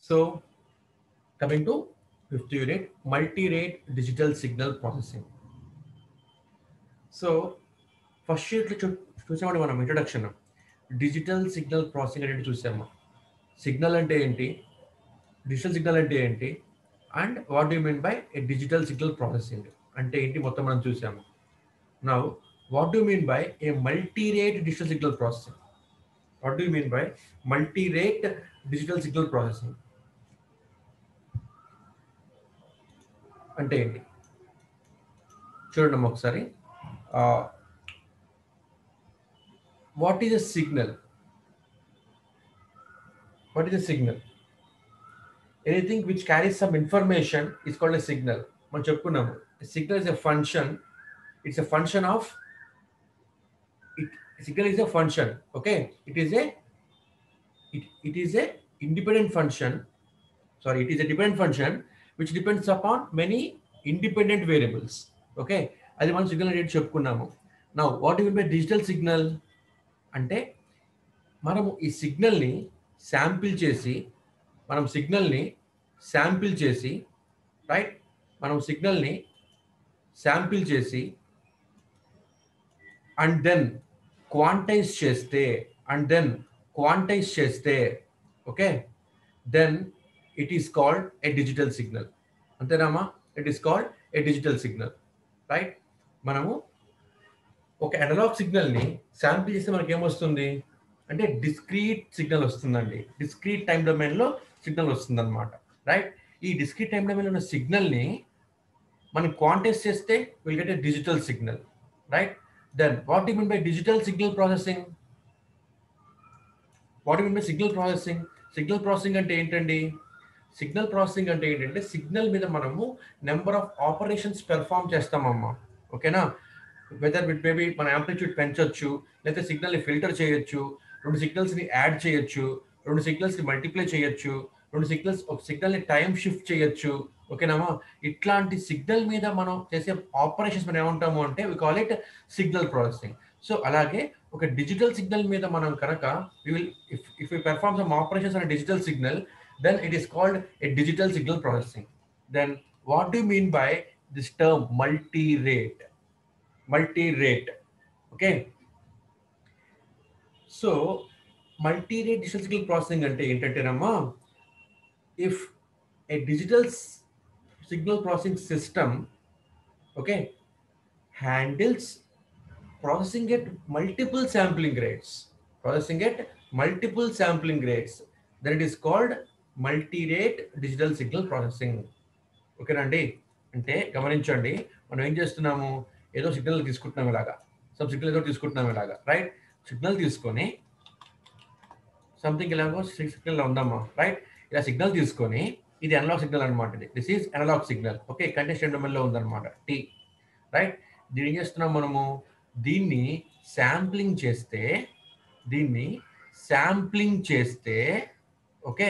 So coming to fifth unit multi rate digital signal processing so first యూనిట్లో చూ చూసామండి మనం ఇంట్రడక్షన్ డిజిటల్ సిగ్నల్ ప్రాసెసింగ్ అనేది చూసాము సిగ్నల్ అంటే ఏంటి డిజిటల్ సిగ్నల్ అంటే ఏంటి and what you mean by a digital signal processing అంటే ఏంటి మొత్తం మనం చూసాము now what do mean by a multi rate digital signal processing what do mean by multi rate digital signal processing అంటే ఏంటి చూడండి ఒకసారి what is a signal what is a signal anything which carries some information is called a signal మనం చెప్పుకున్నాము signal is a function it's a function of it signal is a function okay it is a it it is a independent function sorry it is a dependent function which depends upon many independent variables okay అది మనం signal అనేది చెప్పుకున్నాము నా what you by digital signal అంటే మనము ఈ సిగ్నల్ని sample చేసి మనం సిగ్నల్ని శాంపిల్ చేసి రైట్ మనం సిగ్నల్ని శాంపిల్ చేసి అండ్ దెన్ క్వాంటైజ్ చేస్తే అండ్ దెన్ క్వాంటైజ్ చేస్తే okay then it is called a digital signal అంతేనామా it is called a digital signal right మనము ఒక అనలాగ్ సిగ్నల్ని శాంపిల్ చేస్తే మనకి ఏమొస్తుంది అంటే డిస్క్రీట్ సిగ్నల్ వస్తుందండి డిస్క్రీట్ టైం డొమైన్లో సిగ్నల్ వస్తుంది అనమాట రైట్ ఈ డిస్క్రీట్ టైం డొమైన్లో ఉన్న సిగ్నల్ని మనం క్వాంటైజ్ చేస్తే will get a digital signal right then what you mean by digital signal processing what you mean by signal processing signal processing అంటే ఏంటండి సిగ్నల్ ప్రాసెసింగ్ అంటే ఏంటంటే సిగ్నల్ మీద మనము నెంబర్ ఆఫ్ ఆపరేషన్స్ పెర్ఫామ్ చేస్తామమ్మా ఓకేనా వెదర్ విత్ మేబీ మన amplitude పెంచొచ్చు లేకపోతే సిగ్నల్ని ఫిల్టర్ చేయొచ్చు రెండు సిగ్నల్స్ని యాడ్ చేయొచ్చు రెండు సిగ్నల్స్ని మల్టిప్లై చేయొచ్చు రెండు సిగ్నల్స్ ఒక సిగ్నల్ని టైం షిఫ్ట్ చేయొచ్చు ఓకేనామా ఇట్లాంటి సిగ్నల్ మీద మనం చేసే ఆపరేషన్స్ మనం ఏమంటాము అంటే we call it signal processing so అలాగే ఒక డిజిటల్ సిగ్నల్ మీద మనం కనుక we will if if you perform some operations అనే digital signal then it is called a digital signal processing then what do mean by this term multi rate multi rate okay so multi rate digital signal processing అంటే ఏంటంటేనమ్మా if a digital signal processing system okay handles processing at multiple sampling rates processing at multiple sampling rates then it is called multi-rate digital signal processing ఓకేనండి అంటే గమనించండి మనం ఏం చేస్తున్నాము ఏదో signal తీసుకుంటున్నాం ఇలాగా సమ్ సిగ్నల్ ఏదో తీసుకుంటున్నాం ఇలాగా రైట్ సిగ్నల్ తీసుకొని సంథింగ్ ఇలాగో సిగ్నల్ ఉందమ్మా రైట్ ఇలా సిగ్నల్ తీసుకొని ఇది అనలాగ్ సిగ్నల్ అనమాట ఇది this is analog signal okay contestant డొమైన్లో ఉందన్నమాట టీ రైట్ దీన్ని ఏం చేస్తున్నాం మనము దీన్ని శాంప్లింగ్ చేస్తే దీన్ని శాంప్లింగ్ చేస్తే ఓకే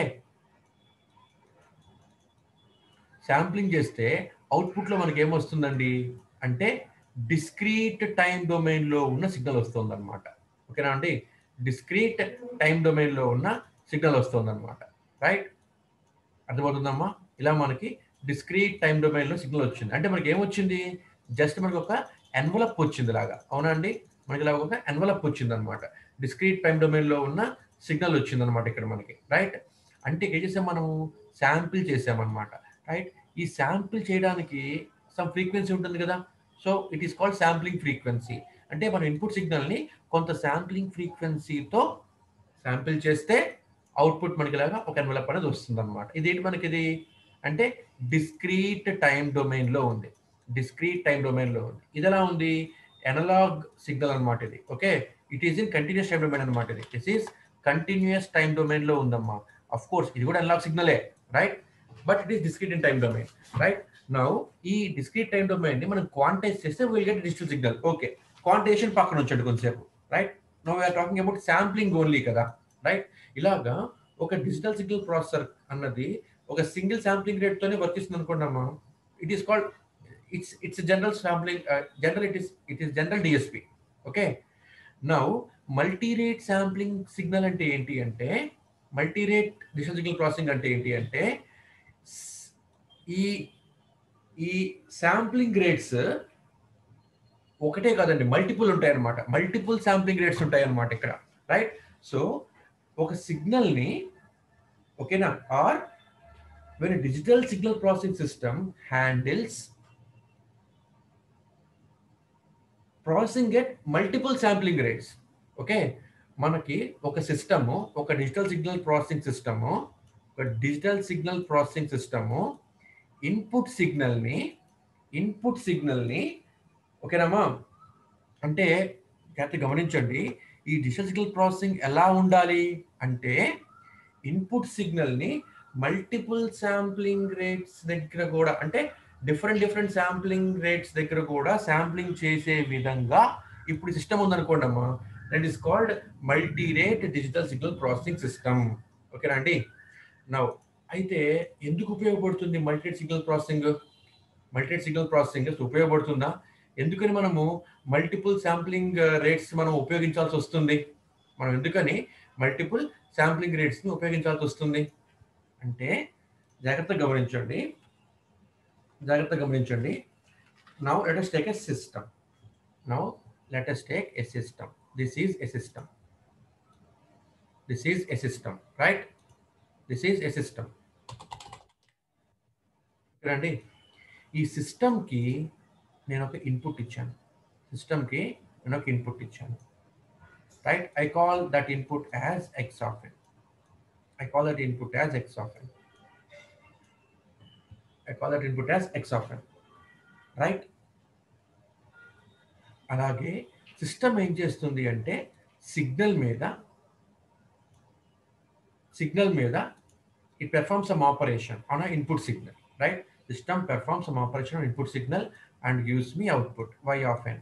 శాంప్లింగ్ చేస్తే అవుట్పుట్లో మనకి ఏమొస్తుందండి అంటే డిస్క్రీట్ టైం డొమైన్లో ఉన్న సిగ్నల్ వస్తుంది అనమాట ఓకేనా అండి డిస్క్రీట్ టైం డొమైన్లో ఉన్న సిగ్నల్ వస్తుంది అనమాట రైట్ అర్థమవుతుందమ్మా ఇలా మనకి డిస్క్రీట్ టైం డొమైన్లో సిగ్నల్ వచ్చింది అంటే మనకి ఏమొచ్చింది జస్ట్ మనకి ఒక ఎన్వలప్ వచ్చింది లాగా అవునా అండి మనకి ఇలా ఒక ఎన్వలప్ వచ్చింది అనమాట డిస్క్రీట్ టైం డొమైన్లో ఉన్న సిగ్నల్ వచ్చింది అనమాట ఇక్కడ మనకి రైట్ అంటే ఏం చేసాం మనము శాంపిల్ చేసామన్నమాట రైట్ ఈ శాంపిల్ చేయడానికి సమ్ ఫ్రీక్వెన్సీ ఉంటుంది కదా so it is called sampling frequency అంటే మనం ఇన్పుట్ సిగ్నల్ని కొంత శాంప్లింగ్ ఫ్రీక్వెన్సీతో శాంపిల్ చేస్తే అవుట్పుట్ మనకి ఇలాగా ఒక ఎన్వలప్ అనేది వస్తుంది అనమాట ఇదేంటి మనకి ఇది అంటే డిస్క్రీట్ టైం డొమైన్లో ఉంది డిస్క్రీట్ టైం డొమైన్లో ఉంది ఇది ఎలా ఉంది ఎనలాగ్ సిగ్నల్ అనమాట ఇది okay it is in continuous time domain అనమాట ఇది దిస్ ఈస్ కంటిన్యూస్ టైం డొమైన్లో ఉందమ్మా అఫ్ కోర్స్ ఇది కూడా ఎనలాగ్ సిగ్నలే right but it is discrete in time domain right now ఈ డిస్క్రీట్ టైం డొమైన్ ని మనం క్వాంటైజ్ చేస్తే will get digital signal okay quantization పక్కన ఉంచండి కొంచెంసేపు right no we're talking about sampling only కదా రైట్ ఇలాగా ఒక డిజిటల్ సిగ్నల్ ప్రాసెసర్ అన్నది ఒక సింగిల్ శాంప్లింగ్ రేట్ తోనే వర్క్ చేస్తుంది అనుకున్నామా it is called it's it's general sampling general it is it is general DSP okay now multi rate sampling signal అంటే ఏంటి అంటే multi rate digital signal processing అంటే ఏంటి అంటే స్- ఈ ఈ శాంప్లింగ్ రేట్స్ ఒకటే కాదండి మల్టిపుల్ ఉంటాయి అన్నమాట మల్టిపుల్ శాంప్లింగ్ రేట్స్ ఉంటాయి అన్నమాట ఇక్కడ రైట్ సో ఒక సిగ్నల్ ని ఓకేనా or when digital signal processing system handles processing at multiple sampling rates okay మనకి ఒక సిస్టము ఒక డిజిటల్ సిగ్నల్ ప్రాసెసింగ్ సిస్టము ఒక digital signal processing system input సిగ్నల్ని ఇన్పుట్ సిగ్నల్ని ఓకేనామా అంటే జాగ్రత్త గమనించండి ఈ డిజిటల్ సిగ్నల్ ప్రాసెసింగ్ ఎలా ఉండాలి అంటే ఇన్పుట్ సిగ్నల్ని మల్టిపుల్ శాంప్లింగ్ రేట్స్ దగ్గర కూడా అంటే డిఫరెంట్ డిఫరెంట్ శాంప్లింగ్ రేట్స్ దగ్గర కూడా శాంప్లింగ్ చేసే విధంగా ఇప్పుడు సిస్టమ్ ఉందనుకోండి అమ్మా that is called multi rate digital signal processing system ఓకేనా అండి నవ్ అయితే ఎందుకు ఉపయోగపడుతుంది multirate signal processing multirate signal processing ఉపయోగపడుతుందా ఎందుకని మనము మల్టిపుల్ శాంప్లింగ్ రేట్స్ మనం ఉపయోగించాల్సి వస్తుంది మనం ఎందుకని మల్టిపుల్ శాంప్లింగ్ రేట్స్ని ఉపయోగించాల్సి వస్తుంది అంటే జాగ్రత్తగా గమనించండి జాగ్రత్తగా గమనించండి now let us take a system now let us take a system this is a system this is a system right this is a system రండి ఈ సిస్టమ్కి నేను ఒక ఇన్పుట్ ఇచ్చాను సిస్టమ్కి నేను ఒక ఇన్పుట్ ఇచ్చాను right I call that input as x of n I call that input as x of n I call that input as x of n right అలాగే సిస్టమ్ ఏం చేస్తుంది అంటే సిగ్నల్ మీద సిగ్నల్ మీద it performs some operation on an input signal, right? System performs some operation on input signal and gives me output y of n.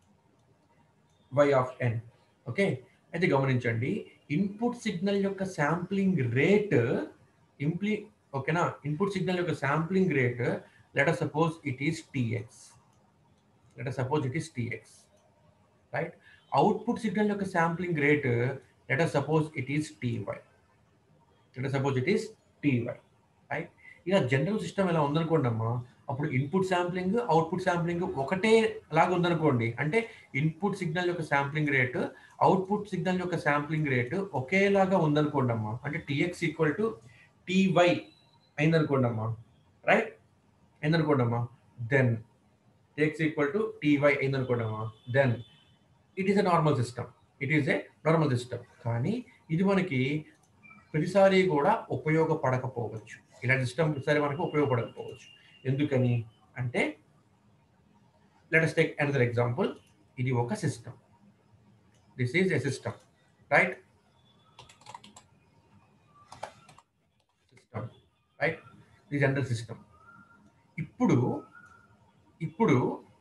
y of n. Okay అయితే గమనించండి input signal యొక్క sampling rate ఇంప్లి ఓకేనా input signal యొక్క sampling rate let suppose it is TX let suppose it is TX right output signal యొక్క sampling rate let suppose it is TY let suppose it is TY right ఇలా general system ఎలా ఉందనుకోండి అమ్మా అప్పుడు input sampling output sampling ఒకటే లాగా ఉందనుకోండి అంటే ఇన్పుట్ సిగ్నల్ యొక్క శాంప్లింగ్ రేటు అవుట్పుట్ సిగ్నల్ యొక్క శాంప్లింగ్ రేటు ఒకేలాగా ఉందనుకోండి అమ్మా అంటే టిఎక్స్ ఈక్వల్ టు టీవై అయిందనుకోండి అమ్మా రైట్ అయిందనుకోండి అమ్మా then TX equal to TY అయిందనుకోండి అమ్మా then it is a normal system it is a normal system కానీ ఇది మనకి ప్రతిసారి కూడా ఉపయోగపడకపోవచ్చు ఇలాంటి సిస్టమ్ ప్రతిసారి మనకు ఉపయోగపడకపోవచ్చు ఎందుకని అంటే లెట్ టేక్ అనదర్ ఎగ్జాంపుల్ ఇది ఒక system this is a system right system right ఇది జనరల్ సిస్టమ్ ఇప్పుడు ఇప్పుడు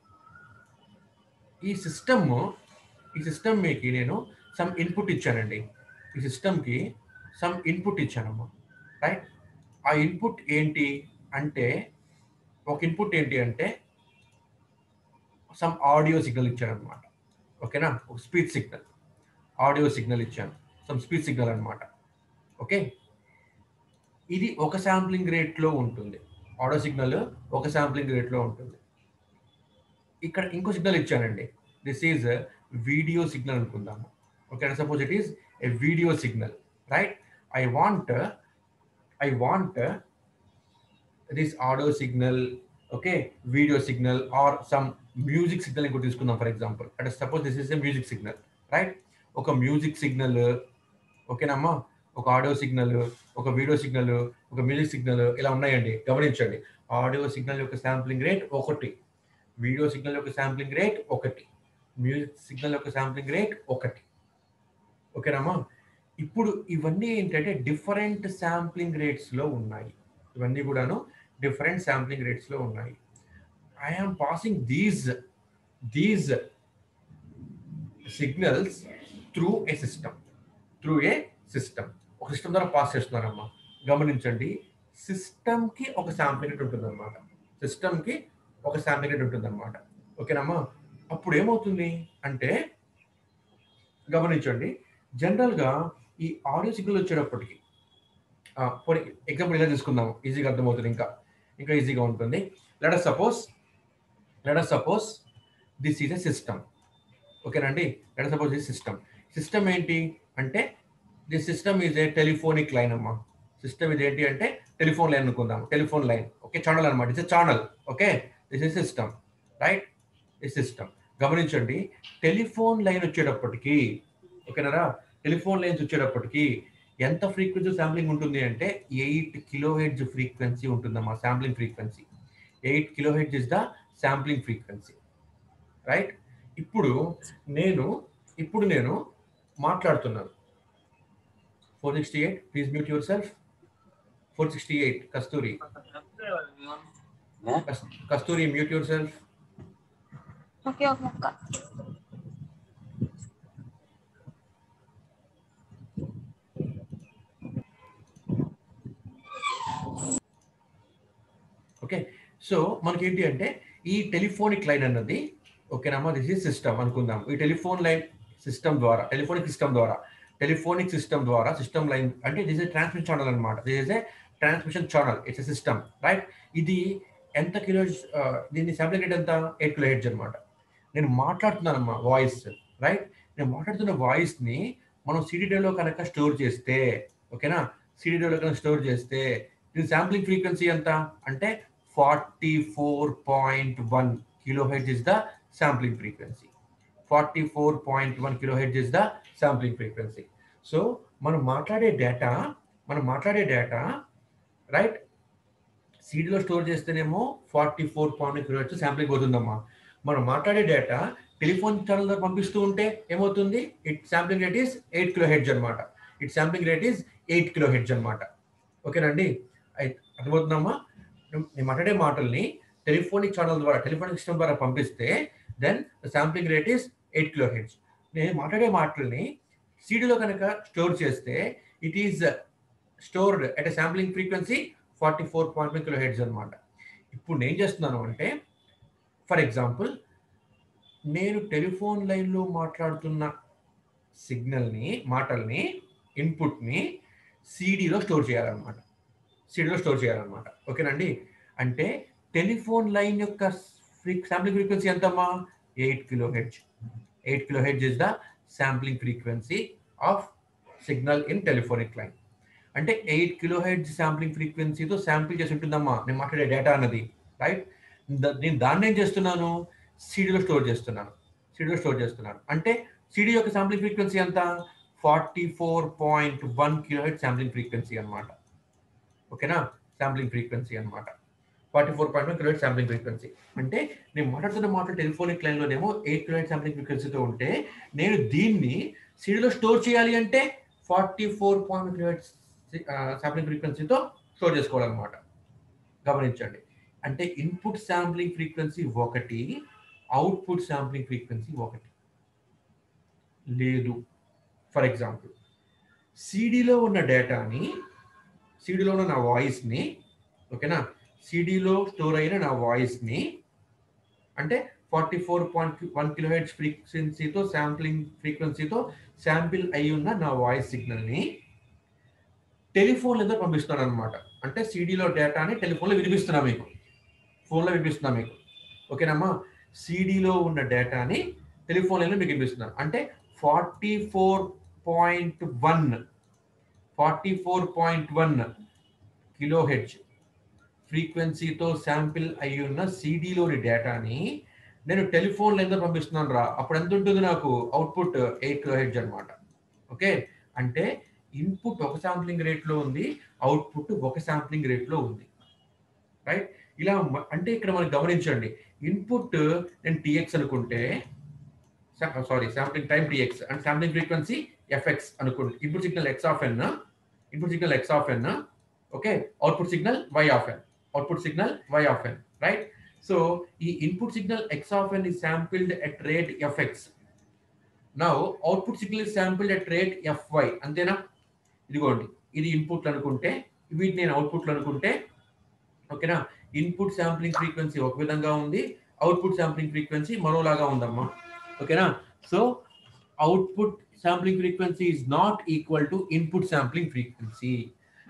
ఈ సిస్టమ్ ఈ సిస్టమ్ మీకు నేను సమ్ ఇన్పుట్ ఇచ్చానండి ఈ సిస్టమ్కి సమ్ ఇన్పుట్ ఇచ్చానమ్మా రైట్ ఆ ఇన్పుట్ ఏంటి అంటే ఒక ఇన్పుట్ ఏంటి అంటే సమ్ ఆడియో సిగ్నల్ ఇచ్చాను అనమాట ఓకేనా ఒక స్పీచ్ సిగ్నల్ ఆడియో సిగ్నల్ ఇచ్చాను సమ్ స్పీచ్ సిగ్నల్ అనమాట ఓకే ఇది ఒక శాంప్లింగ్ రేట్లో ఉంటుంది ఆడియో సిగ్నల్ ఒక శాంప్లింగ్ రేట్లో ఉంటుంది ఇక్కడ ఇంకో సిగ్నల్ ఇచ్చానండి దిస్ ఈజ్ వీడియో సిగ్నల్ అనుకుందాము okay suppose it is a video signal right I want I want this audio signal okay video signal or some music signal ఇంకోటి తీసుకుందాం ఫర్ ఎగ్జాంపుల్ అంటే suppose this is a music signal right ఒక music signal ఓకేనమ్మా ఒక audio signal ఒక video signal ఒక music signal ఇలా ఉన్నాయండి గమనించండి ఆడియో సిగ్నల్ యొక్క శాంప్లింగ్ రేట్ ఒకటి వీడియో సిగ్నల్ యొక్క శాంప్లింగ్ రేట్ ఒకటి మ్యూజిక్ సిగ్నల్ యొక్క శాంప్లింగ్ రేట్ ఒకటి ఓకేనమ్మా ఇప్పుడు ఇవన్నీ ఏంటంటే డిఫరెంట్ శాంప్లింగ్ రేట్స్లో ఉన్నాయి ఇవన్నీ కూడాను డిఫరెంట్ శాంప్లింగ్ రేట్స్లో ఉన్నాయి I am passing these these signals through a system through a system ఒక సిస్టమ్ ద్వారా పాస్ చేస్తున్నారమ్మా గమనించండి సిస్టమ్కి ఒక శాంప్లింగ్ రేట్ ఉంటుందన్నమాట సిస్టమ్కి ఒక శాంప్లింగ్ రేట్ ఉంటుందన్నమాట ఓకేనమ్మా అప్పుడు ఏమవుతుంది అంటే గమనించండి జనరల్గా ఈ ఆడియో సిగ్నల్ వచ్చేటప్పటికి ఫర్ ఎగ్జాంపుల్ ఇలా తీసుకుందాం ఈజీగా అర్థమవుతుంది ఇంకా ఇంకా ఈజీగా ఉంటుంది let suppose let suppose this is a system ఓకేనండి let suppose this system system ఏంటి అంటే this system is a telephonic line అమ్మా సిస్టమ్ ఇది ఏంటి అంటే టెలిఫోన్ లైన్ అనుకుందాం టెలిఫోన్ లైన్ ఓకే ఛానల్ అనమాట it's channel okay this is system right ఈ సిస్టమ్ గమనించండి టెలిఫోన్ లైన్ వచ్చేటప్పటికి ఓకేనారా టెలిఫోన్ లైన్స్ వచ్చేటప్పటికి ఎంత ఫ్రీక్వెన్సీ శాంప్లింగ్ ఉంటుంది అంటే ఎయిట్ కిలో హెడ్జ్ ఫ్రీక్వెన్సీ ఉంటుందమ్మా sampling frequency eight kilo hertz is the sampling frequency right ఇప్పుడు నేను ఇప్పుడు నేను మాట్లాడుతున్నాను four sixty eight please mute yourself four sixty eight Kasturi Kasturi mute yourself okay ఒక ముక్క ఓకే సో మనకి ఏంటి అంటే ఈ టెలిఫోనిక్ లైన్ అన్నది ఓకేనమ్మా దిస్ ఇస్ సిస్టమ్ అనుకుందాం ఈ టెలిఫోన్ లైన్ సిస్టమ్ ద్వారా టెలిఫోనిక్ సిస్టమ్ ద్వారా టెలిఫోనిక్ సిస్టమ్ ద్వారా సిస్టమ్ లైన్ అంటే దిస్ ఇస్ ట్రాన్స్మిషన్ ఛానల్ అనమాట this is a transmission channel it's a system right ఇది ఎంత కిలో దీన్ని శాంప్లింగ్ రేట్ ఎంత ఎయిట్ కిలో హెడ్జ్ అనమాట నేను మాట్లాడుతున్నానమ్మా వాయిస్ రైట్ నేను మాట్లాడుతున్న వాయిస్ని మనం సిడిడేలో కనుక స్టోర్ చేస్తే ఓకేనా సిడిడేలో కనుక స్టోర్ చేస్తే దీని శాంప్లింగ్ ఫ్రీక్వెన్సీ ఎంత అంటే forty four point one kilo hertz is the sampling frequency forty four point one kilo hertz is the sampling frequency so మనం మాట్లాడే డేటా మనం మాట్లాడే డేటా రైట్ సీడీలో స్టోర్ చేస్తేనేమో forty four point kilo hertz sampling అవుతుందమ్మా మనం మాట్లాడే data telephone channel ద్వారా పంపిస్తూ ఉంటే ఏమవుతుంది it sampling rate is eight kilo hertz అనమాట it sampling rate is eight kilo hertz అనమాట ఓకేనండి అర్థమవుతుందమ్మా నేను మాట్లాడే మాటల్ని టెలిఫోనిక్ ఛానల్ ద్వారా టెలిఫోనిక్ సిస్టమ్ ద్వారా పంపిస్తే then sampling rate is eight kilo hertz నేను మాట్లాడే మాటల్ని సీడీలో కనుక స్టోర్ చేస్తే it is stored at a sampling frequency forty four point five kilo hertz అనమాట ఇప్పుడు నేను చేస్తున్నాను అంటే ఫర్ ఎగ్జాంపుల్ నేను టెలిఫోన్ లైన్లో మాట్లాడుతున్న సిగ్నల్ని మాటల్ని ఇన్పుట్ని సీడీలో స్టోర్ చేయాలన్నమాట సీడీలో స్టోర్ చేయాలన్నమాట ఓకేనండి అంటే టెలిఫోన్ లైన్ యొక్క ఫ్రీ శాంప్లింగ్ ఫ్రీక్వెన్సీ ఎంతమ్మా eight kilo hertz eight kilo hertz is the sampling frequency of signal in telephonic line అంటే ఎయిట్ కిలో హెడ్జ్ శాంప్లింగ్ ఫ్రీక్వెన్సీతో శాంపిల్ చేసి ఉంటుందమ్మా నేను మాట్లాడే డేటా అన్నది రైట్ నేను దాన్ని ఏం చేస్తున్నాను సీడీలో స్టోర్ చేస్తున్నాను సీడీలో స్టోర్ చేస్తున్నాను అంటే సీడీ యొక్క శాంప్లింగ్ ఫ్రీక్వెన్సీ ఎంత forty four point one kilo హెడ్ శాంప్లింగ్ ఫ్రీక్వెన్సీ అనమాట ఓకేనా శాంప్లింగ్ ఫ్రీక్వెన్సీ అనమాట forty four point one kilo హెడ్ శాంప్లింగ్ ఫ్రీక్వెన్సీ అంటే నేను మాట్లాడుతున్న మాట టెలిఫోనిక్ లైన్లోనేమో ఎయిట్ కిలో హెడ్ శాంప్లింగ్ ఫ్రీక్వెన్సీతో ఉంటే నేను దీన్ని సీడీలో స్టోర్ చేయాలి అంటే ఫార్టీ ఫోర్ పాయింట్ కిలో హెడ్ శాంప్లింగ్ ఫ్రీక్వెన్సీతో స్టోర్ చేసుకోవాలన్నమాట గమనించండి అంటే ఇన్పుట్ శాంప్లింగ్ ఫ్రీక్వెన్సీ ఒకటి అవుట్పుట్ శాంప్లింగ్ ఫ్రీక్వెన్సీ ఒకటి లేదు ఫర్ ఎగ్జాంపుల్ సిడిలో ఉన్న డేటాని సిడిలో ఉన్న నా వాయిస్ని ఓకేనా సిడిలో స్టోర్ అయిన నా వాయిస్ని అంటే forty four point one kilo hertz ఫ్రీక్వెన్సీతో శాంప్లింగ్ ఫ్రీక్వెన్సీతో శాంపిల్ అయి ఉన్న నా వాయిస్ సిగ్నల్ని టెలిఫోన్ లేదా పంపిస్తున్నాను అనమాట అంటే సిడీలో డేటాని టెలిఫోన్లో వినిపిస్తున్నా మీకు ఫోన్లో వినిపిస్తున్నా మీకు ఓకేనమ్మా సిడీలో ఉన్న డేటాని టెలిఫోన్ లైన్లో మీకు వినిపిస్తున్నాను అంటే forty four point one forty four point one kilo hertz ఫ్రీక్వెన్సీతో శాంపిల్ అయి ఉన్న సిడీలోని డేటాని నేను టెలిఫోన్ లైన్లో పంపిస్తున్నాను రా అప్పుడు ఎంత ఉంటుంది నాకు అవుట్పుట్ ఎయిట్ కిలో హెడ్జ్ అనమాట ఓకే అంటే ఇన్పుట్ ఒక శాంప్లింగ్ రేట్లో ఉంది అవుట్పుట్ ఒక శాంప్లింగ్ రేట్లో ఉంది రైట్ ఇలా అంటే ఇక్కడ మనం గమనించండి ఇన్పుట్ నేను టిఎక్స్ అనుకుంటే sorry sampling time TX and sampling frequency FX అనుకోండి input signal x of n input signal x of n okay output signal y of n output signal y of n right so ఈ input signal x of n is sampled at rate fx now output signal is sampled at rate fy అంతేనా ఇదిగోండి ఇది input అనుకుంటే వీటి నేను అవుట్పుట్లు అనుకుంటే ఓకేనా ఇన్పుట్ శాంప్లింగ్ ఫ్రీక్వెన్సీ ఒక విధంగా ఉంది అవుట్పుట్ శాంప్లింగ్ ఫ్రీక్వెన్సీ మరోలాగా ఉందమ్మా ఓకేనా so output sampling frequency is not equal to input sampling frequency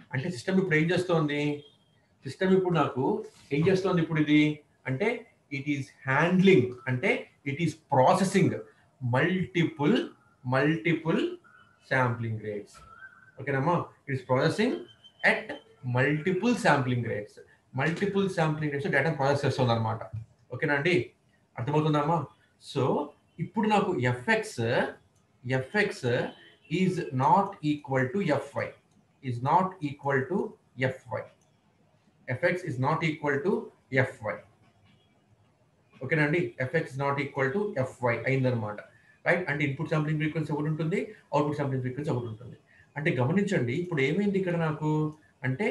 అంటే సిస్టమ్ ఇప్పుడు ఏం చేస్తోంది సిస్టమ్ ఇప్పుడు నాకు ఏం చేస్తోంది ఇప్పుడు ఇది అంటే ఇట్ ఈస్ హ్యాండ్లింగ్ అంటే it is processing multiple multiple sampling rates ఓకేనమ్మా it is processing at multiple sampling rates multiple sampling rates data process చేస్తుంది అనమాట ఓకేనా అండి అర్థమవుతుందమ్మా సో ఇప్పుడు నాకు FX FX is not equal to FY is not equal to FY FX is not equal to FY ఓకేనా అండి FX not equal to FY అయిందనమాట రైట్ అంటే ఇన్పుట్ శాంప్లింగ్ ఫ్రీక్వెన్సీ ఒకటి ఉంటుంది అవుట్పుట్ శాంప్లింగ్ ఫ్రీక్వెన్సీ ఒకటి ఉంటుంది అంటే గమనించండి ఇప్పుడు ఏమైంది ఇక్కడ నాకు అంటే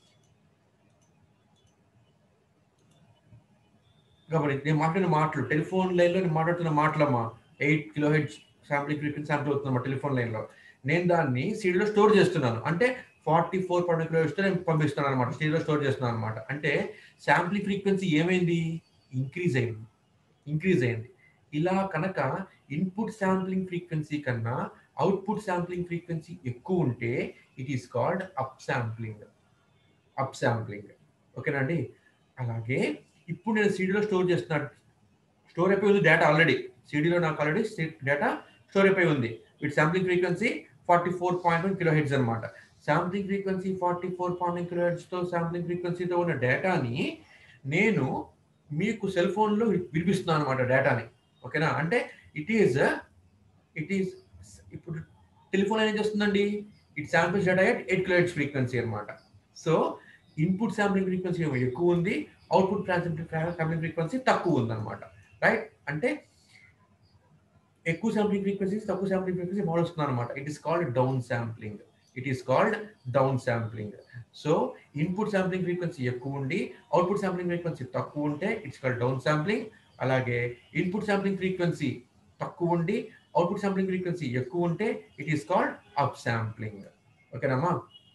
గమని నేను మాట్లాడిన మాటలు టెలిఫోన్ లైన్లో నేను మాట్లాడుతున్న మాటలమ్మా eight kilo hertz sampling frequency sample అవుతుందమ్మా టెలిఫోన్ లైన్లో నేను దాన్ని సీడీలో స్టోర్ చేస్తున్నాను అంటే ఫార్టీ ఫోర్ పాయింట్ కిలో హెడ్స్తో నేను పంపిస్తున్నాను అనమాట సీడీలో స్టోర్ చేస్తున్నాను అనమాట అంటే శాంప్లింగ్ ఫ్రీక్వెన్సీ ఏమైంది ఇంక్రీజ్ అయింది ఇంక్రీజ్ అయింది ఇలా కనుక ఇన్పుట్ శాంప్లింగ్ ఫ్రీక్వెన్సీ కన్నా అవుట్పుట్ శాంప్లింగ్ ఫ్రీక్వెన్సీ ఎక్కువ ఉంటే it is called up sampling up sampling ఓకేనా అండి అలాగే ఇప్పుడు నేను సీడీలో స్టోర్ చేస్తున్నాను స్టోర్ అయిపోయి ఉంది డేటా ఆల్రెడీ సీడీలో నాకు ఆల్రెడీ డేటా స్టోర్ అయిపోయి ఉంది వీటి sampling frequency forty four point one kilo hertz అనమాట sampling frequency forty four point one kilo హెడ్స్తో శాంప్లింగ్ ఫ్రీక్వెన్సీతో ఉన్న డేటాని నేను మీకు సెల్ ఫోన్లో వినిపిస్తున్నాను అనమాట డేటాని ఓకేనా అంటే ఇట్ ఈస్ ఇట్ ఈస్ ఇప్పుడు టెలిఫోన్ ఏం చేస్తుందండి it samples data at eight kilo hertz frequency అనమాట సో ఇన్పుట్ శాంప్లింగ్ ఫ్రీక్వెన్సీ ఏమో ఎక్కువ ఉంది అవుట్పుట్ శాంప్లింగ్ ఫ్రీక్వెన్సీ తక్కువ ఉంది అనమాట రైట్ అంటే ఎక్కువ శాంప్లింగ్ ఫ్రీక్వెన్సీ తక్కువ శాంప్లింగ్ ఫ్రీక్వెన్సీ మారుస్తుంది అనమాట it is called down sampling it is called down sampling so input sampling frequency ఎక్కువ ఉండి అవుట్పుట్ శాంప్లింగ్ ఫ్రీక్వెన్సీ తక్కువ ఉంటే ఇట్స్ కాల్డ్ డౌన్ శాంప్లింగ్ అలాగే ఇన్పుట్ శాంప్లింగ్ ఫ్రీక్వెన్సీ తక్కువ ఉండి అవుట్పుట్ శాంప్లింగ్ ఫ్రీక్వెన్సీ ఎక్కువ ఉంటే it is called up sampling ఓకేనమ్మా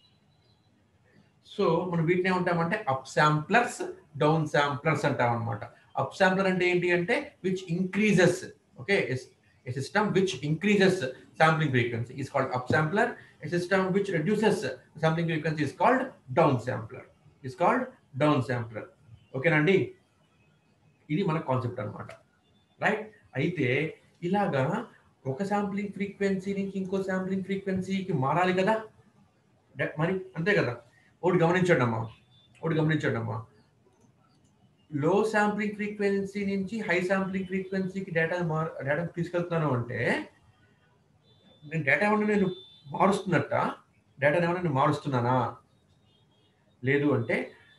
సో మనం వీటిని ఏమంటామంటే అప్ శాంప్లర్స్ డౌన్ శాంప్లర్స్ అంటాం అనమాట అప్ శాంప్లర్ అంటే ఏంటి అంటే which increases okay a system which increases sampling frequency is called upsampler a system which reduces sampling frequency is called downsampler is called downsampler ఓకేనండి ఇది మన కాన్సెప్ట్ అనమాట right అయితే ఇలాగా ఒక శాంప్లింగ్ ఫ్రీక్వెన్సీ నుంచి ఇంకో శాంప్లింగ్ ఫ్రీక్వెన్సీకి మారాలి కదా డ- మరి అంతే కదా ఒకటి గమనించండి అమ్మా ఒకటి గమనించండి అమ్మా లో శాంప్లింగ్ ఫ్రీక్వెన్సీ నుంచి హై శాంప్లింగ్ ఫ్రీక్వెన్సీకి డేటా డేటా తీసుకెళ్తున్నాను అంటే నేను డేటా ఏమన్నా నేను మారుస్తున్నట్ట డేటా ఏమన్నా నేను మారుస్తున్నానా లేదు అంటే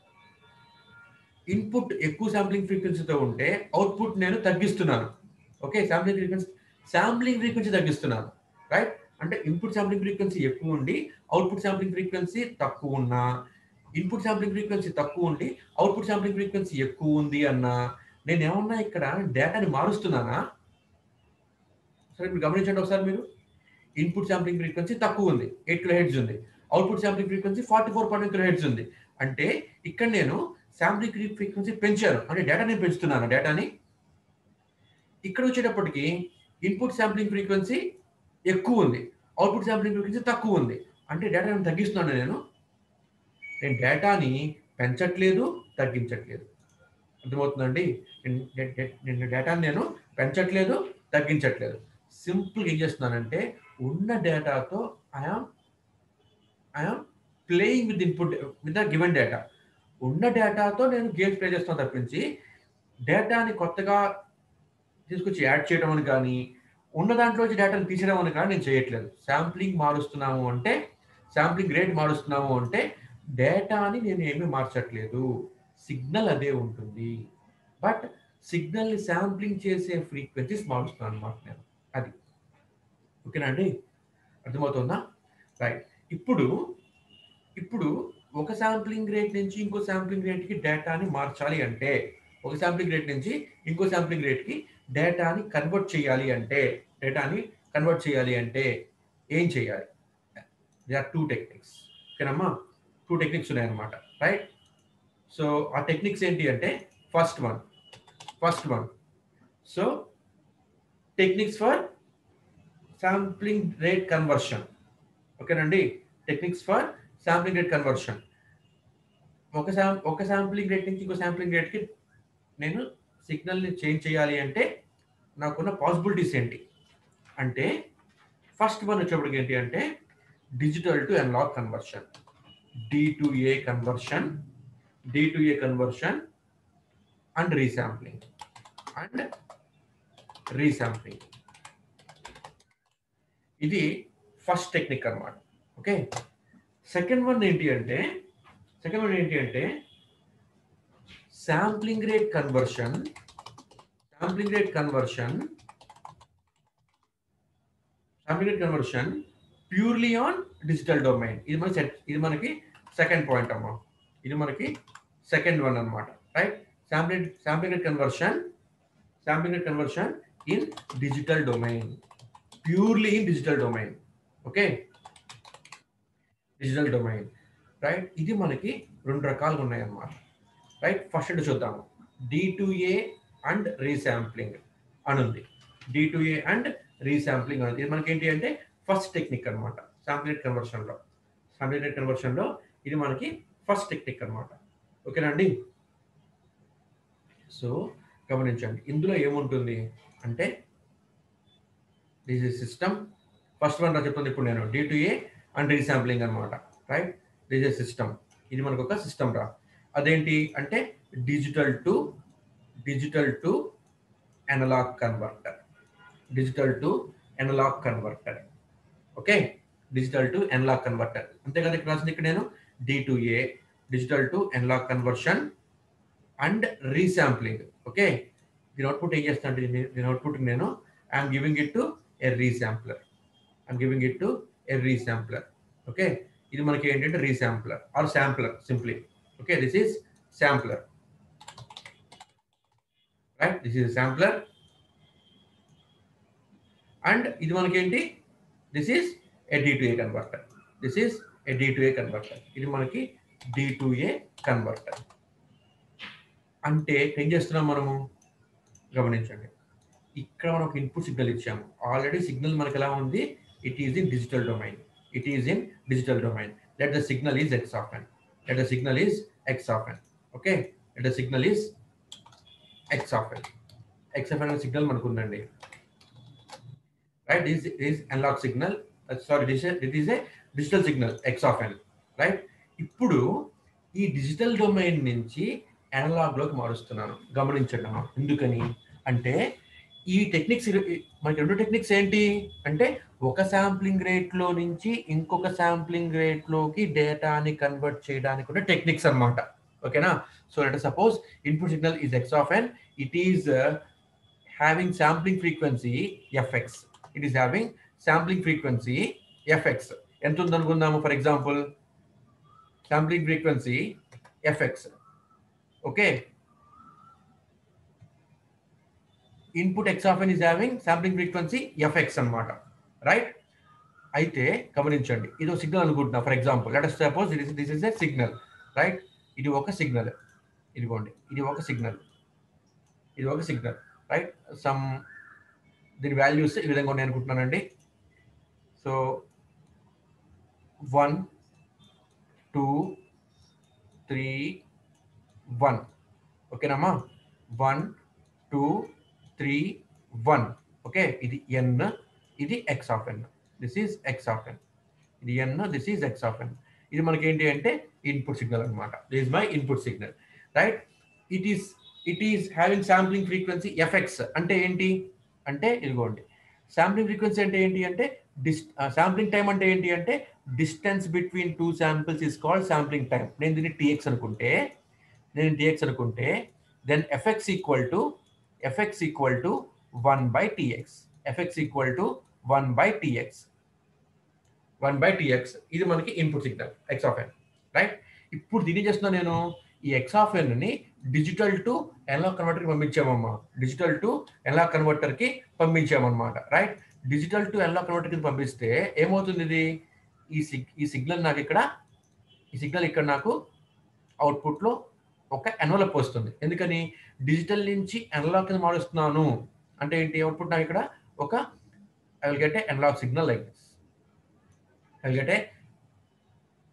ఇన్పుట్ ఎక్కువ శాంప్లింగ్ ఫ్రీక్వెన్సీతో ఉంటే అవుట్పుట్ నేను తగ్గిస్తున్నాను okay sampling frequency sampling frequency తగ్గిస్తున్నాను రైట్ అంటే ఇన్పుట్ శాంప్లింగ్ ఫ్రీక్వెన్సీ ఎక్కువ ఉండి అవుట్పుట్ శాంప్లింగ్ ఫ్రీక్వెన్సీ తక్కువ ఉన్నా ఇన్పుట్ శాంప్లింగ్ ఫ్రీక్వెన్సీ తక్కువ ఉండి అవుట్పుట్ శాంప్లింగ్ ఫ్రీక్వెన్సీ ఎక్కువ ఉంది అన్నా నేను ఏమన్నా ఇక్కడ డేటాని మారుస్తున్నానా సరే మీరు గమనించండి ఒకసారి మీరు ఇన్పుట్ శాంప్లింగ్ ఫ్రీక్వెన్సీ తక్కువ ఉంది ఎయిట్ కిలో హెడ్స్ ఉంది output sampling frequency forty four point kilo hertz ఉంది అంటే ఇక్కడ నేను శాంప్లింగ్ ఫ్రీక్వెన్సీ పెంచాను అంటే డేటా నేను పెంచుతున్నాను డేటాని ఇక్కడ వచ్చేటప్పటికి ఇన్పుట్ శాంప్లింగ్ ఫ్రీక్వెన్సీ ఎక్కువ ఉంది అవుట్పుట్ శాంప్లింగ్ ఫ్రీక్వెన్సీ తక్కువ ఉంది అంటే డేటా నేను తగ్గిస్తున్నాను నేను నేను డేటాని పెంచట్లేదు తగ్గించట్లేదు అర్థమవుతుందండి నేను- నేను- నేను- నేను డేటాని నేను పెంచట్లేదు తగ్గించట్లేదు సింపుల్గా ఏం చేస్తున్నానంటే ఉన్న డేటాతో I am I am playing with input with the given data ఉన్న డేటాతో నేను గేమ్స్ ప్లే చేస్తాను తప్పించి డేటాని కొత్తగా తీసుకొచ్చి యాడ్ చేయడం అని కానీ ఉన్న దాంట్లో వచ్చి డేటాను తీసేయడం అని కానీ నేను చేయట్లేదు శాంప్లింగ్ మారుస్తున్నాము అంటే శాంప్లింగ్ రేట్ మారుస్తున్నాము అంటే డేటాని నేను ఏమీ మార్చట్లేదు సిగ్నల్ అదే ఉంటుంది బట్ సిగ్నల్ని శాంప్లింగ్ చేసే ఫ్రీక్వెన్సీస్ మారుస్తున్నాను అనమాట నేను అది ఓకేనా అండి అర్థమవుతుందా రైట్ ఇప్పుడు ఇప్పుడు ఒక శాంప్లింగ్ రేట్ నుంచి ఇంకో శాంప్లింగ్ రేట్కి డేటాని మార్చాలి అంటే ఒక శాంప్లింగ్ రేట్ నుంచి ఇంకో శాంప్లింగ్ రేట్కి డేటాని కన్వర్ట్ చేయాలి అంటే డేటాని కన్వర్ట్ చేయాలి అంటే ఏం చేయాలి దే ఆర్ టూ టెక్నిక్స్ ఓకేనమ్మా టూ టెక్నిక్స్ ఉన్నాయన్నమాట రైట్ సో ఆ టెక్నిక్స్ ఏంటి అంటే first one first one so techniques for sampling rate conversion ఓకేనండి techniques for sampling rate conversion ఒక శాం ఒక శాంప్లింగ్ రేట్ నుంచి ఇంకో శాంప్లింగ్ రేట్కి నేను సిగ్నల్ని చేంజ్ చేయాలి అంటే నాకున్న పాసిబిలిటీస్ ఏంటి అంటే ఫస్ట్ వన్ వచ్చేప్పటికి ఏంటి అంటే digital to analog conversion D to A conversion D to A conversion and resampling and resampling ఇది ఫస్ట్ టెక్నిక్ అన్నమాట ఓకే సెకండ్ వన్ ఏంటి అంటే సెకండ్ వన్ ఏంటి అంటే sampling rate conversion sampling rate conversion sampling rate conversion purely on digital domain ఇది మన set ఇది మనకి సెకండ్ పాయింట్ అమ్మా ఇది మనకి సెకండ్ వన్ అన్నమాట right sampling sampling rate conversion sampling rate conversion in digital domain purely in digital domain okay digital domain right ఇది మనకి రెండు రకాలుగా ఉన్నాయి అన్నమాట రైట్ ఫస్ట్ చూద్దాము D to A and resampling అని ఉంది D to A and resampling అనేది ఇది మనకి ఏంటి అంటే ఫస్ట్ టెక్నిక్ అనమాట శాంప్లింగ్ కన్వర్షన్లో శాంప్లింగ్ కన్వర్షన్లో ఇది మనకి ఫస్ట్ టెక్నిక్ అనమాట ఓకేనా అండి సో గమనించండి ఇందులో ఏముంటుంది అంటే this is system first one రా చెప్తుంది ఇప్పుడు నేను D to A and resampling అనమాట రైట్ దిస్ ఇస్ సిస్టమ్ ఇది మనకు ఒక సిస్టమ్ రా అదేంటి అంటే digital to digital to analog converter digital to analog converter okay digital to analog converter అంతే కదా ఇక్కడ రాసింది ఇక్కడ నేను D to A digital to analog conversion and resampling okay దీని అవుట్పుట్ ఏం చేస్తాను అంటే దీని అవుట్పుట్ నేను I'm giving it to a resampler I'm giving it to a resampler okay ఇది మనకి ఏంటంటే resampler or sampler simply okay this is sampler right this is sampler and ఇది మనకేంటి this is a D to A converter this is a D to A converter ఇది మనకి D to A converter అంటే ఏం చేస్తున్నాం మనము గమనించండి ఇక్కడ మనం ఒక ఇన్పుట్ సిగ్నల్ ఇచ్చాము ఆల్రెడీ సిగ్నల్ మనకి ఎలా ఉంది it is in digital domain it is in digital domain let the signal is x of n let the signal is x of n okay let the signal is x of n x of n signal మనకు ఉందండి right this is analog signal sorry this it is a digital signal x of n right ఇప్పుడు ఈ digital domain నుంచి analogue లోకి మారుస్తున్నాను గమనించండి అమ్మా ఎందుకని అంటే ఈ టెక్నిక్స్ మనకి రెండు టెక్నిక్స్ ఏంటి అంటే ఒక శాంప్లింగ్ రేట్ లో నుంచి ఇంకొక శాంప్లింగ్ రేట్ లోకి డేటాని కన్వర్ట్ చేయడానికి కూడా టెక్నిక్స్ అన్నమాట ఓకేనా so let suppose input signal is x of n it is having sampling frequency FX it is having sampling frequency FX ఎంత ఉందనుకుందాము for example sampling frequency FX okay input x of n is having sampling frequency FX అనమాట right అయితే గమనించండి ఇది ఒక సిగ్నల్ అనుకుంటున్నా for example let suppose it is this is a signal right ఇది ఒక సిగ్నల్ ఇదిగోండి ఇది ఒక సిగ్నల్ ఇది ఒక సిగ్నల్ రైట్ సమ్ దీని వాల్యూస్ ఈ విధంగా ఉన్నాయి అనుకుంటున్నానండి so one two three one ఓకేనమ్మా one two three one okay ఇది ఎన్ ఇది x of n this is x of n ఇది N this is x of n ఇది మనకి ఏంటి అంటే ఇన్పుట్ సిగ్నల్ అనమాట this my input signal right it is it is having sampling frequency FX అంటే ఏంటి అంటే ఇదిగోండి శాంప్లింగ్ ఫ్రీక్వెన్సీ అంటే ఏంటి అంటే డిస్ శాంప్లింగ్ టైం అంటే ఏంటి అంటే distance between two samples is called sampling time నేను దీన్ని టీఎక్స్ అనుకుంటే నేను టీఎక్స్ అనుకుంటే then FX equal to FX equal to one by TX FX equal to one by TX one by TX ఇది మనకి input signal x of n right ఇప్పుడు దీన్ని చేస్తున్నా నేను ఈ ఎక్స్ ఆఫ్ ఎన్ ని డిజిటల్ టు ఎన్లాక్ కన్వర్టర్కి పంపించామమ్మా డిజిటల్ టు ఎన్లాక్ కన్వర్టర్కి పంపించామన్నమాట రైట్ డిజిటల్ టు ఎన్లాక్ కన్వర్టర్కి పంపిస్తే ఏమవుతుంది ఇది ఈ సిగ్ ఈ సిగ్నల్ నాకు ఇక్కడ ఈ సిగ్నల్ ఇక్కడ నాకు అవుట్పుట్లో ఒక ఎన్వలప్ వస్తుంది ఎందుకని డిజిటల్ నుంచి ఎనలాగ్ కింద మారుస్తున్నాను అంటే ఏంటి అవుట్పుట్ నాకు ఇక్కడ ఒక I will get a analog signal like this I will get a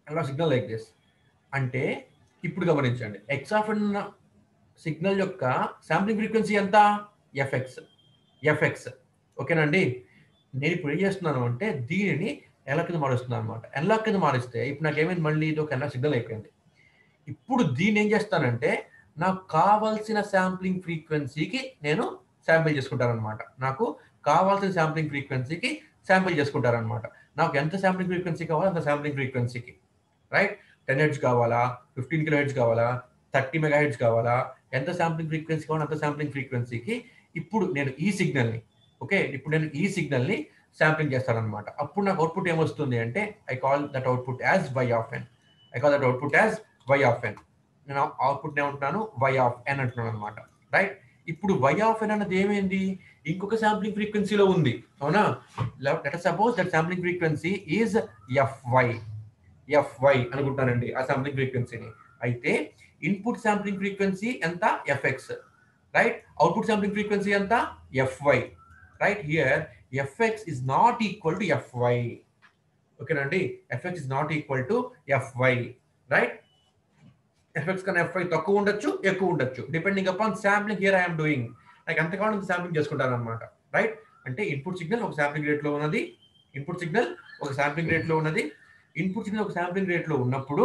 analog signal like this అంటే ఇప్పుడు గమనించండి ఎక్స్ ఆఫ్ ఎన్ సిగ్నల్ యొక్క శాంప్లింగ్ ఫ్రీక్వెన్సీ ఎంత ఎఫ్ఎక్స్ ఎఫ్ఎక్స్ ఓకేనండి నేను ఇప్పుడు ఏం చేస్తున్నాను అంటే దీనిని ఎలా కింద మారుస్తున్నాను అనమాట ఎలా కింద మారిస్తే ఇప్పుడు నాకు ఏమైంది మళ్ళీ ఇది ఒక ఎలా సిగ్నల్ అయిపోయింది ఇప్పుడు దీన్ని ఏం చేస్తానంటే నాకు కావాల్సిన శాంప్లింగ్ ఫ్రీక్వెన్సీకి నేను శాంపిల్ చేసుకుంటాను అనమాట నాకు కావాల్సిన శాంప్లింగ్ ఫ్రీక్వెన్సీకి శాంపిల్ చేసుకుంటారనమాట నాకు ఎంత శాంప్లింగ్ ఫ్రీక్వెన్సీ కావాలో అంత శాంప్లింగ్ ఫ్రీక్వెన్సీకి రైట్ టెన్ హెడ్స్ కావాలా ఫిఫ్టీన్ కిలో హెడ్స్ కావాలా థర్టీ మెగా హెడ్స్ కావాలా ఎంత శాంప్లింగ్ ఫ్రీక్వెన్సీ కావాలో అంత శాంప్లింగ్ ఫ్రీక్వెన్సీకి ఇప్పుడు నేను ఈ సిగ్నల్ని ఓకే ఇప్పుడు నేను ఈ సిగ్నల్ని శాంప్లింగ్ చేస్తానన్నమాట అప్పుడు నాకు అవుట్పుట్ ఏమొస్తుంది అంటే I call that output as y of n I call that output as y of n నేను అవుట్పుట్ ఏమంటున్నాను వై ఆఫ్ ఎన్ అంటున్నాను అనమాట రైట్ ఇప్పుడు వై ఆఫ్ ఎన్ అన్నది ఏమైంది ఇంకొక శాంప్లింగ్ ఫ్రీక్వెన్సీలో ఉంది అవునా let suppose that sampling frequency is FY FY అనుకుంటానండి ఆ శాంప్లింగ్ ఫ్రీక్వెన్సీని అయితే ఇన్పుట్ శాంప్లింగ్ ఫ్రీక్వెన్సీ ఎంత FX right output sampling frequency ఎంత FY right here FX is not equal to FY ఓకేనండి FX is not equal to FY right FX కన్నా FY తక్కువ ఉండొచ్చు ఎక్కువ ఉండొచ్చు depending upon sampling here I'm doing నాకు ఎంత కావాలంత శాంప్లింగ్ చేసుకుంటాను అనమాట రైట్ అంటే ఇన్పుట్ సిగ్నల్ ఒక శాంప్లింగ్ రేట్లో ఉన్నది ఇన్పుట్ సిగ్నల్ ఒక శాంప్లింగ్ రేట్లో ఉన్నది ఇన్పుట్ సిగ్నల్ ఒక శాంప్లింగ్ రేట్లో ఉన్నప్పుడు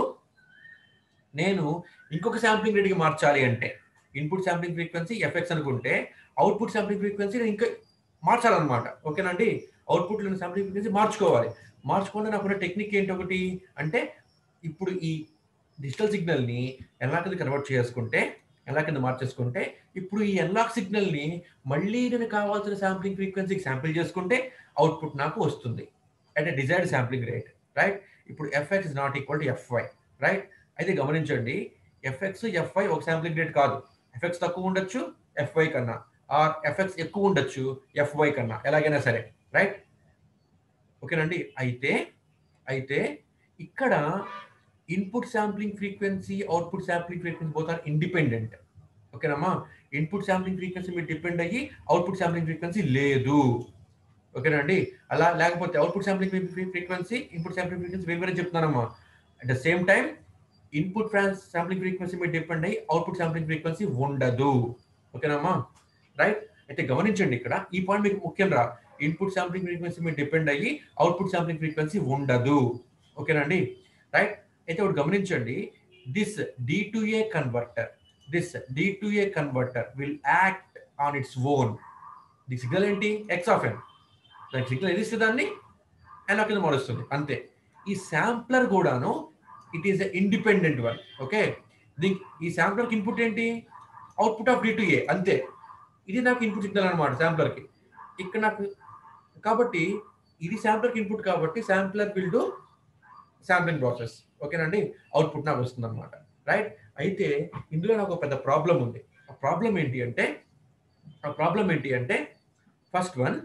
నేను ఇంకొక శాంప్లింగ్ రేట్కి మార్చాలి అంటే ఇన్పుట్ శాంప్లింగ్ ఫ్రీక్వెన్సీ ఎఫ్ఎక్స్ అనుకుంటే అవుట్పుట్ శాంప్లింగ్ ఫ్రీక్వెన్సీ నేను ఇంకా మార్చాలన్నమాట ఓకేనండి అవుట్పుట్లో శాంప్లింగ్ ఫ్రీక్వెన్సీ మార్చుకోవాలి మార్చుకుంటే నాకు టెక్నిక్ ఏంటి ఒకటి అంటే ఇప్పుడు ఈ డిజిటల్ సిగ్నల్ని ఎలా కింద కన్వర్ట్ చేసుకుంటే ఎలా కింద మార్చేసుకుంటే ఇప్పుడు ఈ ఎన్లాక్ సిగ్నల్ని మళ్ళీ నేను కావాల్సిన శాంప్లింగ్ ఫ్రీక్వెన్సీకి శాంపిల్ చేసుకుంటే అవుట్పుట్ నాకు వస్తుంది at a desired sampling rate right ఇప్పుడు FX is not equal to FY right అయితే గమనించండి ఎఫ్ఎక్స్ ఎఫ్ఐ ఒక శాంప్లింగ్ రేట్ కాదు ఎఫ్ఎక్స్ తక్కువ ఉండొచ్చు ఎఫ్వై కన్నా ఆర్ ఎఫ్ఎక్స్ ఎక్కువ ఉండొచ్చు ఎఫ్వై కన్నా ఎలాగైనా సరే రైట్ ఓకేనండి అయితే అయితే ఇక్కడ input sampling frequency output sampling frequency both are independent ఓకేనమ్మా ఇన్పుట్ శాంప్లింగ్ ఫ్రీక్వెన్సీ మీరు డిపెండ్ అయ్యి అవుట్పుట్ శాంప్లింగ్ ఫ్రీక్వెన్సీ లేదు ఓకేనండి అలా లేకపోతే output sampling frequency input sampling frequency వేరు వేరే చెప్తున్నానమ్మా at the same time input sampling frequency మీద డిపెండ్ అయ్యి అవుట్పుట్ శాంప్లింగ్ ఫ్రీక్వెన్సీ ఉండదు ఓకేనమ్మా రైట్ అయితే గమనించండి ఇక్కడ ఈ పాయింట్ మీకు ముఖ్యం రా ఇన్పుట్ శాంప్లింగ్ ఫ్రీక్వెన్సీ మీద డిపెండ్ అయ్యి అవుట్పుట్ శాంప్లింగ్ ఫ్రీక్వెన్సీ ఉండదు ఓకేనండి రైట్ అయితే ఒకటి గమనించండి this D to A converter this D to A converter will act on its own the signal ఏంటి ఎక్స్ ఆఫ్ ఎన్ దానికి సిగ్నల్ ఏది ఇస్తే దాన్ని ఎలా కింద మారుస్తుంది అంతే ఈ శాంప్లర్ కూడాను it is independent one okay దీనికి ఈ శాంప్లర్కి ఇన్పుట్ ఏంటి output of D to A అంతే ఇది నాకు ఇన్పుట్ సిగ్నల్ అనమాట శాంప్లర్కి ఇక్కడ నాకు కాబట్టి ఇది శాంప్లర్కి ఇన్పుట్ కాబట్టి sampler will do sampling process ఓకేనండి అవుట్పుట్ నాకు వస్తుంది అనమాట రైట్ అయితే ఇందులో నాకు ఒక పెద్ద ప్రాబ్లం ఉంది ఆ ప్రాబ్లం ఏంటి అంటే ఆ ప్రాబ్లం ఏంటి అంటే ఫస్ట్ వన్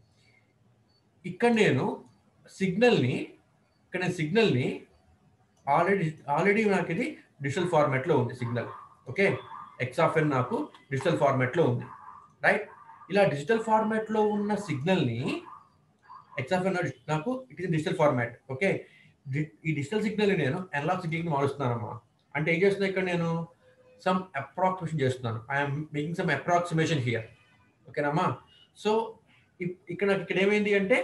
ఇక్కడ నేను సిగ్నల్ని ఇక్కడ నేను సిగ్నల్ని ఆల్రెడీ ఆల్రెడీ నాకు ఇది డిజిటల్ ఫార్మాట్లో ఉంది signal okay x of n నాకు డిజిటల్ ఫార్మాట్లో ఉంది రైట్ ఇలా డిజిటల్ ఫార్మాట్లో ఉన్న సిగ్నల్ని ఎక్స్ ఆఫ్ ఎన్ నాకు it is digital format okay ఈ డిజిటల్ సిగ్నల్ నేను అనలాగ్ సిగ్నల్ని మారుస్తున్నానమ్మా అంటే ఏం చేస్తున్నా ఇక్కడ నేను సమ్ అప్రాక్సిమేషన్ చేస్తున్నాను I'm making some approximation here ఓకేనమ్మా సో ఇక్కడ నాకు ఇక్కడ ఏమైంది అంటే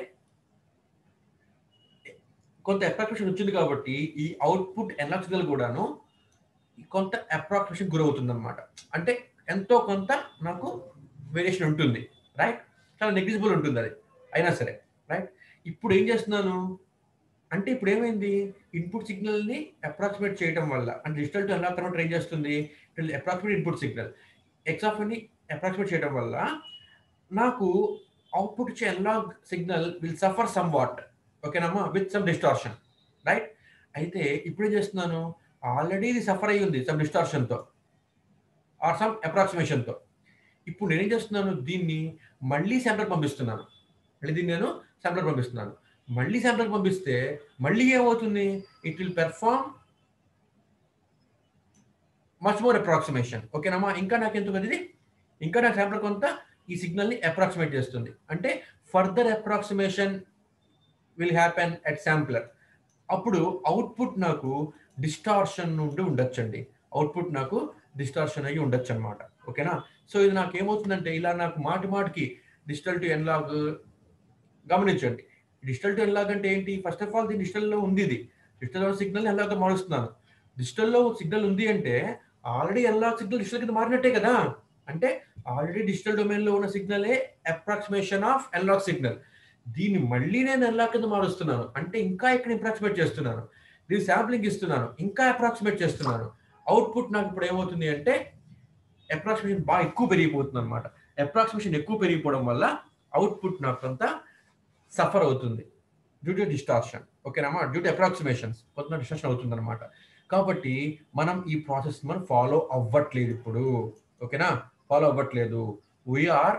కొంత అప్రాక్సిమేషన్ వచ్చింది కాబట్టి ఈ అవుట్పుట్ అనలాగ్ సిగ్నల్ కూడాను కొంత అప్రాక్సిమేషన్ గురవుతుంది అనమాట అంటే ఎంతో కొంత నాకు వేరియేషన్ ఉంటుంది రైట్ చాలా నెగ్లిజిబుల్ ఉంటుంది అది అయినా సరే రైట్ ఇప్పుడు ఏం చేస్తున్నాను అంటే ఇప్పుడు ఏమైంది ఇన్పుట్ సిగ్నల్ని అప్రాక్సిమేట్ చేయడం వల్ల అంటే డిజిటల్ టు ఎలా కన్వర్ట్ ఏం చేస్తుంది approximate input signal x of ని అప్రాక్సిమేట్ చేయడం వల్ల నాకు అవుట్పుట్ ఇచ్చే analog signal will suffer somewhat ఓకేనమ్మా విత్ సమ్ డిస్టార్షన్ రైట్ అయితే ఇప్పుడు ఏం చేస్తున్నాను ఆల్రెడీ ఇది సఫర్ అయ్యి ఉంది సమ్ డిస్టార్షన్తో ఆర్ సమ్ అప్రాక్సిమేషన్తో ఇప్పుడు నేనేం చేస్తున్నాను దీన్ని మళ్ళీ శాంపుల్ పంపిస్తున్నాను మళ్ళీ దీన్ని నేను శాంపుల్ పంపిస్తున్నాను మళ్ళీ శాంపుల్ పంపిస్తే మళ్ళీ ఏమవుతుంది it will perform much more approximation ఓకేనమ్మా ఇంకా నాకు ఎందుకు అది ఇంకా నాకు శాంపుల్ కొంత ఈ సిగ్నల్ని అప్రాక్సిమేట్ చేస్తుంది అంటే further approximation will happen at sampler అప్పుడు అవుట్పుట్ నాకు డిస్టార్షన్ నుండి ఉండొచ్చండి అవుట్పుట్ నాకు డిస్టార్షన్ అయ్యి ఉండొచ్చు అనమాట ఓకేనా సో ఇది నాకు ఏమవుతుందంటే ఇలా నాకు మాటి మాటికి డిజిటల్ టు ఎన్లాగ్ గమనించండి డిజిటల్ టు ఎన్లాగ్ అంటే ఏంటి ఫస్ట్ ఆఫ్ ఆల్ దీని డిజిటల్లో ఉంది ఇది డిజిటల్ సిగ్నల్ ఎన్లాగ్ మారుస్తున్నాను డిజిటల్లో సిగ్నల్ ఉంది అంటే ఆల్రెడీ ఎన్లాగ్ సిగ్నల్ డిజిటల్ కింద మారినట్టే కదా అంటే ఆల్రెడీ డిజిటల్ డొమైన్ లో ఉన్న సిగ్నలే అప్రాక్సిమేషన్ ఆఫ్ ఎన్లాగ్ సిగ్నల్ దీన్ని మళ్ళీ నేను ఎన్లాగ్ కింద మారుస్తున్నాను అంటే ఇంకా ఇక్కడ అప్రాక్సిమేట్ చేస్తున్నాను దీని శాంప్లింగ్ ఇస్తున్నాను ఇంకా అప్రాక్సిమేట్ చేస్తున్నాను అవుట్పుట్ నాకు ఇప్పుడు ఏమవుతుంది అంటే అప్రాక్సిమేషన్ బాగా ఎక్కువ పెరిగిపోతుంది అనమాట అప్రాక్సిమేషన్ ఎక్కువ పెరిగిపోవడం వల్ల అవుట్పుట్ నాకు అంతా సఫర్ అవుతుంది డ్యూ టు డిస్టార్షన్ ఓకేనమ్మా డ్యూ టు అప్రాక్సిమేషన్స్ కొంత డిస్టార్షన్ అవుతుంది అనమాట కాబట్టి మనం ఈ ప్రాసెస్ మనం ఫాలో అవ్వట్లేదు ఇప్పుడు ఓకేనా ఫాలో అవ్వట్లేదు we're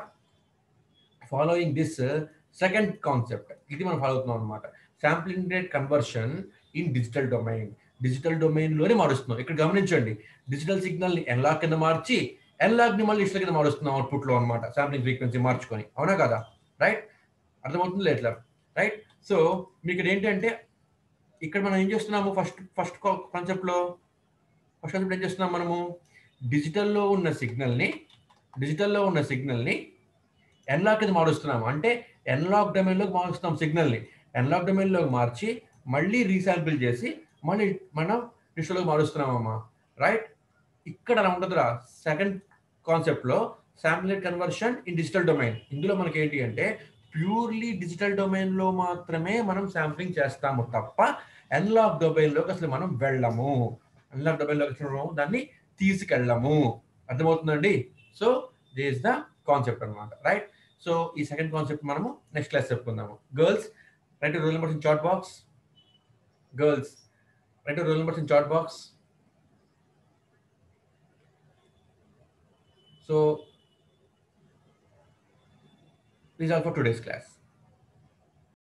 following this second concept ఇది మనం ఫాలో అవుతున్నాం అనమాట sampling rate conversion in digital domain digital domain లోనే మారుస్తున్నాం ఇక్కడ గమనించండి డిజిటల్ సిగ్నల్ ని ఎన్లాగ్ కింద మార్చి ఎన్లాగ్ ని మళ్ళీ డిజిటల్ కింద మారుస్తున్నాం అవుట్పుట్ లో అనమాట శాంప్లింగ్ ఫ్రీక్వెన్సీ మార్చుకొని అవునా కదా రైట్ అర్థమవుతుంది ఎట్లా రైట్ సో మీకు ఇక్కడ ఏంటంటే ఇక్కడ మనం ఏం చేస్తున్నాము ఫస్ట్ ఫస్ట్ కాన్సెప్ట్ లో ఫస్ట్ కాన్సెప్ట్ ఏం చేస్తున్నాం మనము డిజిటల్లో ఉన్న సిగ్నల్ని డిజిటల్లో ఉన్న సిగ్నల్ని ఎన్లాగ్ కింద మారుస్తున్నాము అంటే ఎన్లాగ్ డొమైన్లోకి మారుస్తున్నాం సిగ్నల్ని ఎన్లాగ్ డొమైన్లోకి మార్చి మళ్ళీ రీశాంపిల్ చేసి మళ్ళీ మనం డిజిటల్లోకి మారుస్తున్నామమ్మా రైట్ ఇక్కడ అలా ఉండదురా సెకండ్ కాన్సెప్ట్లో sample rate conversion in digital domain ఇందులో మనకి ఏంటి అంటే ప్యూర్లీ డిజిటల్ డొమైన్లో మాత్రమే మనం శాంప్లింగ్ చేస్తాము తప్ప ఎన్లాగ్ డొమైన్లోకి అసలు మనం వెళ్ళము ఎన్లాగ్ డొమైన్లోకి వెళ్ళము దాన్ని తీసుకెళ్ళము అర్థమవుతుందండి so they is the concept అనమాట రైట్ సో ఈ సెకండ్ కాన్సెప్ట్ మనము నెక్స్ట్ క్లాస్ చెప్పుకుందాము girls right roll numbers in chat box girls right roll numbers in chat box so these are for today's class